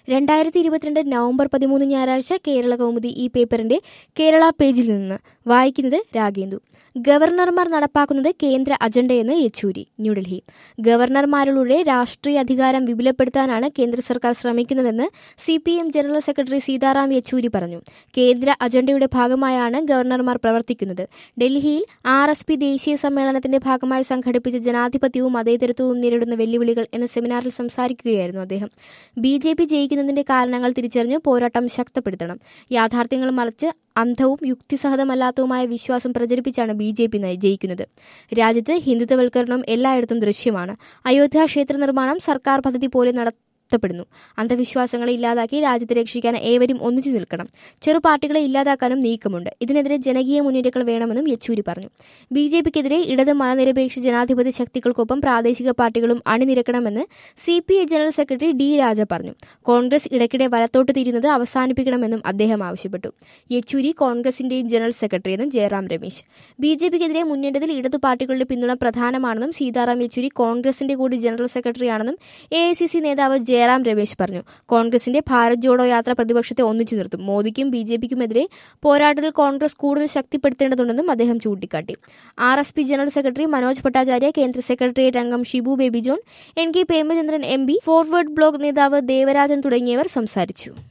രണ്ടായിരത്തി ഇരുപത്തിരണ്ട് നവംബർ പതിമൂന്ന് ഞായറാഴ്ച കേരള കൗമുദി ഈ പേപ്പറിന്റെ കേരള പേജിൽ നിന്ന് വായിക്കുന്നത് രാഗേന്ദു ഗവർണർമാർ നടപ്പാക്കുന്നത് കേന്ദ്ര അജണ്ടയെന്ന് യെച്ചൂരി ന്യൂഡൽഹി ഗവർണർമാരുടെ രാഷ്ട്രീയ അധികാരം വിപുലപ്പെടുത്താനാണ് കേന്ദ്ര സർക്കാർ ശ്രമിക്കുന്നതെന്ന് C P M general secretary Sitaram Yechury പറഞ്ഞു കേന്ദ്ര അജണ്ടയുടെ ഭാഗമായാണ് ഗവർണർമാർ പ്രവർത്തിക്കുന്നത് ഡൽഹിയിൽ ആർ എസ് പി ദേശീയ സമ്മേളനത്തിന്റെ ഭാഗമായി സംഘടിപ്പിച്ച ജനാധിപത്യവും മതേതരത്വവും നേരിടുന്ന വെല്ലുവിളികൾ എന്ന സെമിനാറിൽ സംസാരിക്കുകയായിരുന്നു അദ്ദേഹം ബി ജെ പി ജയിക്കുന്നതിന്റെ കാരണങ്ങൾ തിരിച്ചറിഞ്ഞ് പോരാട്ടം ശക്തപ്പെടുത്തണം യാഥാർത്ഥ്യങ്ങൾ മറിച്ച് അന്ധവും യുക്തിസഹതമല്ലാത്തതുമായ വിശ്വാസം പ്രചരിപ്പിച്ചാണ് ബി ജെ പി ജയിക്കുന്നത് രാജ്യത്ത് ഹിന്ദുത്വവൽക്കരണം എല്ലായിടത്തും ദൃശ്യമാണ് അയോധ്യ ക്ഷേത്ര നിർമ്മാണം സർക്കാർ പദ്ധതി പോലെ നട പ്പെടുന്നു അന്ധവിശ്വാസങ്ങളെ ഇല്ലാതാക്കി രാജ്യത്തെ രക്ഷിക്കാൻ ഏവരും ഒന്നിച്ചു നിൽക്കണം ചെറു പാർട്ടികളെ ഇല്ലാതാക്കാനും നീക്കമുണ്ട് ഇതിനെതിരെ ജനകീയ മുന്നേറ്റങ്ങൾ വേണമെന്നും യെച്ചൂരി പറഞ്ഞു ബി ജെ പിക്കെതിരെ ഇടത് മതനിരപേക്ഷ ജനാധിപത്യ ശക്തികൾക്കൊപ്പം പ്രാദേശിക പാർട്ടികളും അണിനിരക്കണമെന്ന് C P I general secretary D Raja പറഞ്ഞു കോൺഗ്രസ് ഇടയ്ക്കിടെ വലത്തോട്ട് തിരിയുന്നത് അവസാനിപ്പിക്കണമെന്നും അദ്ദേഹം ആവശ്യപ്പെട്ടു യെച്ചൂരി കോൺഗ്രസിന്റെയും ജനറൽ സെക്രട്ടറിയെന്നും ജയറാം രമേശ് ബി ജെ പിക്കെതിരെ മുന്നേറ്റത്തിൽ ഇടതു പാർട്ടികളുടെ പിന്തുണ പ്രധാനമാണെന്നും സീതാറാം യെച്ചൂരി കോൺഗ്രസിന്റെ കൂടി ജനറൽ സെക്രട്ടറിയാണെന്നും എ ഐ സി സി നേതാവ് ജയറാം രമേശ് പറഞ്ഞു കോൺഗ്രസിന്റെ ഭാരത് ജോഡോ യാത്ര പ്രതിപക്ഷത്തെ ഒന്നിച്ചു നിർത്തും മോദിക്കും ബി ജെ പിക്കുമെതിരെ പോരാട്ടത്തിൽ കോൺഗ്രസ് കൂടുതൽ ശക്തിപ്പെടുത്തേണ്ടതുണ്ടെന്നും അദ്ദേഹം ചൂണ്ടിക്കാട്ടി R S P general secretary Manoj Bhattacharya കേന്ദ്ര സെക്രട്ടേറിയറ്റ് അംഗം Shibu Baby John N K Premachandran M P forward bloc നേതാവ് ദേവരാജൻ തുടങ്ങിയവർ സംസാരിച്ചു